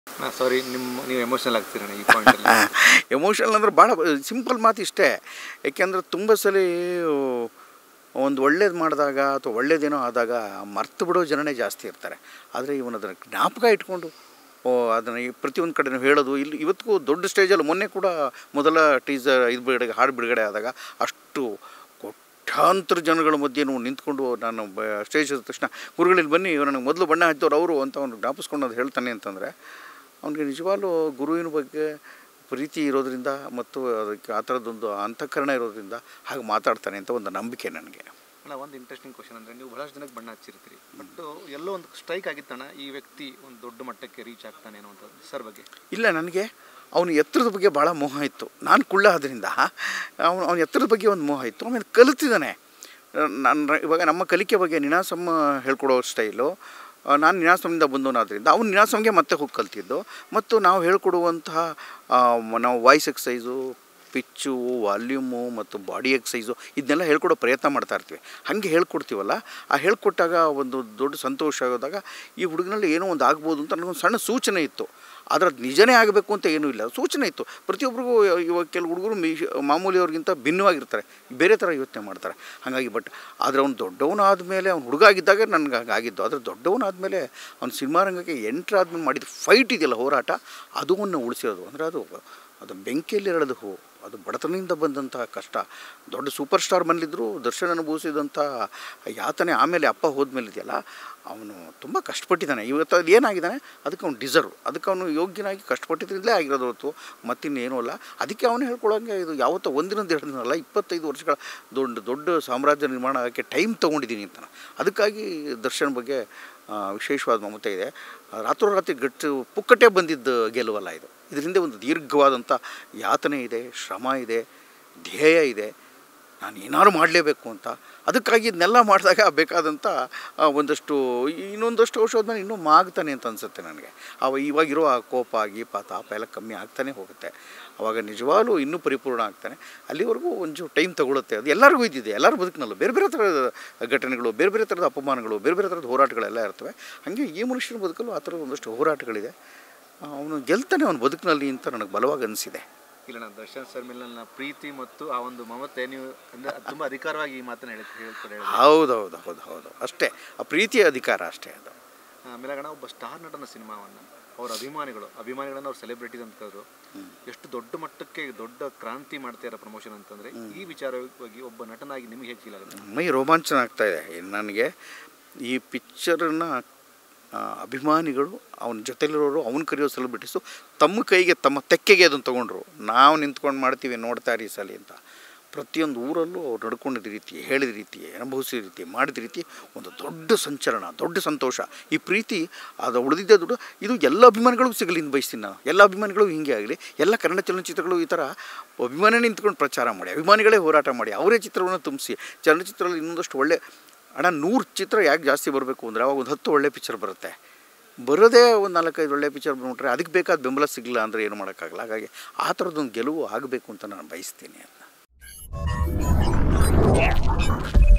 ಸಾರಿ ನಿಮ್ಮ ನೀವು ಎಮೋಷನಲ್ ಆಗ್ತೀರಣ್ಣ ಈ ಪಾಯಿಂಟಲ್ಲಿ ಎಮೋಷನಲ್ ಅಂದ್ರೆ ಭಾಳ ಸಿಂಪಲ್ ಮಾತು ಇಷ್ಟೇ ಯಾಕೆಂದ್ರೆ ತುಂಬ ಸಲ ಒಂದು ಒಳ್ಳೇದು ಮಾಡಿದಾಗ ಅಥವಾ ಒಳ್ಳೇದೇನೋ ಆದಾಗ ಮರ್ತು ಬಿಡೋ ಜನನೇ ಜಾಸ್ತಿ ಇರ್ತಾರೆ ಆದರೆ ಇವನು ಅದನ್ನು ಜ್ಞಾಪಕ ಇಟ್ಕೊಂಡು ಓ ಅದನ್ನು ಈ ಪ್ರತಿಯೊಂದು ಕಡೆ ಹೇಳೋದು ಇಲ್ಲಿ ಇವತ್ತಿಗೂ ದೊಡ್ಡ ಸ್ಟೇಜಲ್ಲಿ ಮೊನ್ನೆ ಕೂಡ ಮೊದಲ ಟೀಸರ್ ಇದು ಬಿಡುಗಡೆ ಹಾಡು ಬಿಡುಗಡೆ ಆದಾಗ ಅಷ್ಟು ಕೋಟ್ಯಾಂತರ ಜನಗಳ ಮಧ್ಯೆ ನಾವು ನಿಂತ್ಕೊಂಡು ನಾನು ಬ ಸ್ಟೇಜ್ ಹತ್ತಿದ ತಕ್ಷಣ ಗುರುಗಳಲ್ಲಿ ಬನ್ನಿ ನನಗೆ ಮೊದಲು ಬಣ್ಣ ಹಚ್ಚಿದವ್ರು ಅವರು ಅಂತ ಅವ್ನು ಜ್ಞಾಪಿಸ್ಕೊಂಡು ಅದು ಹೇಳ್ತಾನೆ ಅಂತಂದರೆ ಅವನಿಗೆ ನಿಜವಾಗ್ಲೂ ಗುರುವಿನ ಬಗ್ಗೆ ಪ್ರೀತಿ ಇರೋದ್ರಿಂದ ಮತ್ತು ಅದಕ್ಕೆ ಆ ಥರದ್ದೊಂದು ಅಂತಃಕರಣ ಇರೋದ್ರಿಂದ ಹಾಗೆ ಮಾತಾಡ್ತಾನೆ ಅಂತ ಒಂದು ನಂಬಿಕೆ ನನಗೆ ಅಣ್ಣ ಒಂದು ಇಂಟ್ರೆಸ್ಟಿಂಗ್ ಕ್ವಶನ್ ಅಂದರೆ ನೀವು ಬಹಳಷ್ಟು ಜನಕ್ಕೆ ಬಣ್ಣ ಹಚ್ಚಿರ್ತೀರಿ ಬಟ್ ಎಲ್ಲೋ ಒಂದು ಸ್ಟ್ರೈಕ್ ಆಗಿತ್ತಣ್ಣ ಈ ವ್ಯಕ್ತಿ ಒಂದು ದೊಡ್ಡ ಮಟ್ಟಕ್ಕೆ ರೀಚ್ ಆಗ್ತಾನೆ ಅನ್ನುವಂಥದ್ದು ಸರ್ ಬಗ್ಗೆ ಇಲ್ಲ ನನಗೆ ಅವನ ಎತ್ತರದ ಬಗ್ಗೆ ಭಾಳ ಮೋಹ ಇತ್ತು ನಾನು ಕುಳ್ಳ ಆದ್ರಿಂದ ಅವನು ಅವನ ಎತ್ತರದ ಬಗ್ಗೆ ಒಂದು ಮೋಹ ಇತ್ತು ಆಮೇಲೆ ಕಲಿತಿದ್ದಾನೆ ನಾನು ಇವಾಗ ನಮ್ಮ ಕಲಿಕೆ ಬಗ್ಗೆ ನಿನಾಸಮ್ಮ ಹೇಳ್ಕೊಡೋ ಸ್ಟೈಲು ಆ, ನಾನು ನಿನಾಸಮ್ಮಿಂದ ಬಂದವನಾದ್ರಿಂದ ಅವ್ನು ನಿನಾಸಮ್ಗೆ ಮತ್ತೆ ಹೋಗಿ ಕಲ್ತಿದ್ದು ಮತ್ತು ನಾವು ಹೇಳ್ಕೊಡುವಂತಹ ಆ, ಮ- ನಾವು ವಾಯ್ಸ್ ಎಕ್ಸೈಸು ಪಿಚ್ಚು ವಾಲ್ಯೂಮು ಮತ್ತು ಬಾಡಿ ಎಕ್ಸೈಸು ಇದನ್ನೆಲ್ಲ ಹೇಳ್ಕೊಡೋ ಪ್ರಯತ್ನ ಮಾಡ್ತಾ ಇರ್ತೀವಿ ಹಾಗೆ ಹೇಳ್ಕೊಡ್ತೀವಲ್ಲ ಆ ಹೇಳ್ಕೊಟ್ಟಾಗ ಒಂದು ದೊಡ್ಡ ಸಂತೋಷ ಆಗೋದಾಗ ಈ ಹುಡುಗನಲ್ಲಿ ಏನೋ ಒಂದು ಆಗ್ಬೋದು ಅಂತ ನನಗೊಂದು ಸಣ್ಣ ಸೂಚನೆ ಇತ್ತು ಆದರೆ ಅದು ನಿಜನೇ ಆಗಬೇಕು ಅಂತ ಏನೂ ಇಲ್ಲ ಸೂಚನೆ ಇತ್ತು ಪ್ರತಿಯೊಬ್ಬರಿಗೂ ಇವಾಗ ಕೆಲವು ಹುಡುಗರು ಮೀ ಮಾಮೂಲಿಯವ್ರಿಗಿಂತ ಭಿನ್ನವಾಗಿರ್ತಾರೆ ಬೇರೆ ಥರ ಯೋಚನೆ ಮಾಡ್ತಾರೆ ಹಾಗಾಗಿ ಬಟ್ ಆದರೆ ಅವ್ನು ದೊಡ್ಡವನಾದ ಮೇಲೆ ಅವ್ನು ಹುಡುಗ ಆಗಿದ್ದಾಗ ನನಗೆ ಆಗಿದ್ದು ಆದರೆ ದೊಡ್ಡವನಾದ ಮೇಲೆ ಅವ್ನು ಸಿನಿಮಾ ರಂಗಕ್ಕೆ ಎಂಟ್ರ್ ಆದ್ಮೇಲೆ ಮಾಡಿದ ಫೈಟ್ ಇದೆಯಲ್ಲ ಹೋರಾಟ ಅದು ಅವನ್ನ ಉಳಿಸಿರೋದು ಅಂದರೆ ಅದು ಅದು ಬೆಂಕಿಯಲ್ಲಿ ಎರಡದು ಹೂ ಅದು ಬಡತನದಿಂದ ಬಂದಂತಹ ಕಷ್ಟ ದೊಡ್ಡ ಸೂಪರ್ ಸ್ಟಾರ್ ಮನೇಲಿದ್ದರೂ ದರ್ಶನ ಅನುಭವಿಸಿದಂಥ ಯಾತನೆ ಆಮೇಲೆ ಅಪ್ಪ ಹೋದ್ಮೇಲೆ ಇದೆಯಲ್ಲ ಅವನು ತುಂಬ ಕಷ್ಟಪಟ್ಟಿದ್ದಾನೆ ಇವತ್ತು ಅದು ಏನಾಗಿದ್ದಾನೆ ಅದಕ್ಕೆ ಅವ್ನು ಡಿಸರ್ವ್ ಅದಕ್ಕೆ ಅವನು ಯೋಗ್ಯನಾಗಿ ಕಷ್ಟಪಟ್ಟಿದ್ರಿಂದಲೇ ಆಗಿರೋದು ಹೊರತು ಮತ್ತಿನ್ನೇನೂ ಅಲ್ಲ ಅದಕ್ಕೆ ಅವನು ಹೇಳ್ಕೊಳಂಗೆ ಇದು ಯಾವತ್ತೋ ಒಂದಿನೊಂದು ಎರಡು ದಿನ ಅಲ್ಲ ಇಪ್ಪತ್ತೈದು ವರ್ಷಗಳ ದೊಡ್ಡ ದೊಡ್ಡ ಸಾಮ್ರಾಜ್ಯ ನಿರ್ಮಾಣ ಆಗೋಕ್ಕೆ ಟೈಮ್ ತೊಗೊಂಡಿದ್ದೀನಿ ಅಂತ ಅದಕ್ಕಾಗಿ ದರ್ಶನ್ ಬಗ್ಗೆ ಆ, ವಿಶೇಷವಾದ ಮಮತೆ ಇದೆ ರಾತ್ರೋರಾತ್ರಿ ಗಟ್ಟು ಪುಕ್ಕಟೆ ಬಂದಿದ್ದ ಗೆಲುವಲ್ಲ ಇದು ಇದರಿಂದ ಒಂದು ದೀರ್ಘವಾದಂಥ ಯಾತನೆ ಇದೆ ಶ್ರಮ ಇದೆ ಧ್ಯೇಯ ಇದೆ ನಾನು ಏನಾದ್ರು ಮಾಡಲೇಬೇಕು ಅಂತ ಅದಕ್ಕಾಗಿ ಇದನ್ನೆಲ್ಲ ಮಾಡಿದಾಗ ಬೇಕಾದಂಥ ಆ, ಒಂದಷ್ಟು ಇನ್ನೊಂದಷ್ಟು ವರ್ಷ ಹೋದ್ಮೇಲೆ ಇನ್ನೂ ಮಾಗ್ತಾನೆ ಅಂತ ಅನಿಸುತ್ತೆ ನನಗೆ ಅವ ಇವಾಗಿರೋ ಆ ಕೋಪ ಗೀಪ ತಾಪ ಎಲ್ಲ ಕಮ್ಮಿ ಆಗ್ತಾನೆ ಹೋಗುತ್ತೆ ಅವಾಗ ನಿಜವಾಗ್ಲೂ ಇನ್ನೂ ಪರಿಪೂರ್ಣ ಆಗ್ತಾನೆ ಅಲ್ಲಿವರೆಗೂ ಒಂಚೂರು ಟೈಮ್ ತಗೊಳುತ್ತೆ ಅದು ಎಲ್ಲರಿಗೂ ಇದ್ದಿದೆ ಎಲ್ಲರ ಬದುಕಿನಲ್ಲೂ ಬೇರೆ ಬೇರೆ ಥರದ ಘಟನೆಗಳು ಬೇರೆ ಬೇರೆ ಥರದ ಅಪಮಾನಗಳು ಬೇರೆ ಬೇರೆ ಥರದ ಹೋರಾಟಗಳೆಲ್ಲ ಇರ್ತವೆ ಹಾಗೆ ಈ ಮನುಷ್ಯನ ಬದುಕಲ್ಲೂ ಆ ಥರದ ಒಂದಷ್ಟು ಹೋರಾಟಗಳಿದೆ ಅವನು ಗೆಲ್ತಾನೆ ಅವನ ಬದುಕಿನಲ್ಲಿ ಅಂತ ನನಗೆ ಬಲವಾಗಿ ಅನಿಸಿದೆ ಇಲ್ಲ ನಾನು ದರ್ಶನ್ ಸರ್ ಮೇಲೆ ನನ್ನ ಪ್ರೀತಿ ಮತ್ತು ಆ ಒಂದು ಮಮತೆ ನೀವು ಅಂದರೆ ತುಂಬ ಅಧಿಕಾರವಾಗಿ ಈ ಮಾತನ್ನು ಹೇಳಿ ಹೇಳ್ತಾರೆ ಹೌದೌದು ಹೌದು ಹೌದು ಅಷ್ಟೇ ಆ ಪ್ರೀತಿಯ ಅಧಿಕಾರ ಅಷ್ಟೇ ಅದು ಮೇಲಗಣ ಒಬ್ಬ ಸ್ಟಾರ್ ನಟನ ಸಿನಿಮಾವನ್ನು ಅವ್ರ ಅಭಿಮಾನಿಗಳು ಅಭಿಮಾನಿಗಳನ್ನ ಅವ್ರ ಸೆಲೆಬ್ರಿಟೀಸ್ ಅಂತ ಕರೆದು ಎಷ್ಟು ದೊಡ್ಡ ಮಟ್ಟಕ್ಕೆ ದೊಡ್ಡ ಕ್ರಾಂತಿ ಮಾಡ್ತಾ ಇರೋ ಪ್ರಮೋಷನ್ ಅಂತಂದ್ರೆ ಈ ವಿಚಾರವಾಗಿ ಒಬ್ಬ ನಟನಾಗಿ ನಿಮ್ಗೆ ಹೇಗೆ ಫೀಲ್ ಆಗುತ್ತೆ ಮೈ ರೋಮಾಂಚನ ಆಗ್ತಾ ಇದೆ ನನಗೆ ಈ ಪಿಕ್ಚರನ್ನು ಅಭಿಮಾನಿಗಳು ಅವನ ಜೊತೆಲಿರೋರು ಅವನು ಕರೆಯೋ ಸೆಲೆಬ್ರಿಟೀಸು ತಮ್ಮ ಕೈಗೆ ತಮ್ಮ ತೆಕ್ಕೆಗೆ ಅದನ್ನು ತೊಗೊಂಡ್ರು ನಾವು ನಿಂತ್ಕೊಂಡು ಮಾಡ್ತೀವಿ ನೋಡ್ತಾ ಇರಿ ಈ ಸಲ ಅಂತ ಪ್ರತಿಯೊಂದು ಊರಲ್ಲೂ ಅವ್ರು ನಡ್ಕೊಂಡಿದ್ದ ರೀತಿ ಹೇಳಿದ ರೀತಿ ಅನುಭವಿಸಿದ ರೀತಿ ಮಾಡಿದ ರೀತಿ ಒಂದು ದೊಡ್ಡ ಸಂಚಲನ ದೊಡ್ಡ ಸಂತೋಷ ಈ ಪ್ರೀತಿ ಅದು ಉಳಿದಿದ್ದ ದುಡ್ಡು ಇದು ಎಲ್ಲ ಅಭಿಮಾನಿಗಳಿಗೂ ಸಿಗಲಿ ಅಂತ ಬಯಸ್ತೀನಿ ನಾನು ಎಲ್ಲ ಅಭಿಮಾನಿಗಳು ಹಿಂಗೆ ಆಗಲಿ ಎಲ್ಲ ಕನ್ನಡ ಚಲನಚಿತ್ರಗಳು ಈ ಥರ ಅಭಿಮಾನಿ ನಿಂತ್ಕೊಂಡು ಪ್ರಚಾರ ಮಾಡಿ ಅಭಿಮಾನಿಗಳೇ ಹೋರಾಟ ಮಾಡಿ ಅವರೇ ಚಿತ್ರವನ್ನು ತುಂಬಿಸಿ ಚಲನಚಿತ್ರದಲ್ಲಿ ಇನ್ನೊಂದಷ್ಟು ಒಳ್ಳೆ ಅಣ್ಣ ನೂರು ಚಿತ್ರ ಯಾಕೆ ಜಾಸ್ತಿ ಬರಬೇಕು ಅಂದರೆ ಅವಾಗ ಒಂದು ಹತ್ತು ಒಳ್ಳೆ ಪಿಕ್ಚರ್ ಬರುತ್ತೆ ಬರೋದೇ ಒಂದು ನಾಲ್ಕೈದು ಒಳ್ಳೆ ಪಿಕ್ಚರ್ ಬಂದ್ಬಿಟ್ರೆ ಅದಕ್ಕೆ ಬೇಕಾದ ಬೆಂಬಲ ಸಿಗಲಿಲ್ಲ ಅಂದರೆ ಏನು ಮಾಡೋಕ್ಕಾಗಲ್ಲ ಹಾಗಾಗಿ ಆ ಥರದ್ದೊಂದು ಗೆಲುವು ಆಗಬೇಕು ಅಂತ ನಾನು ಬಯಸ್ತೀನಿ ಅಂತ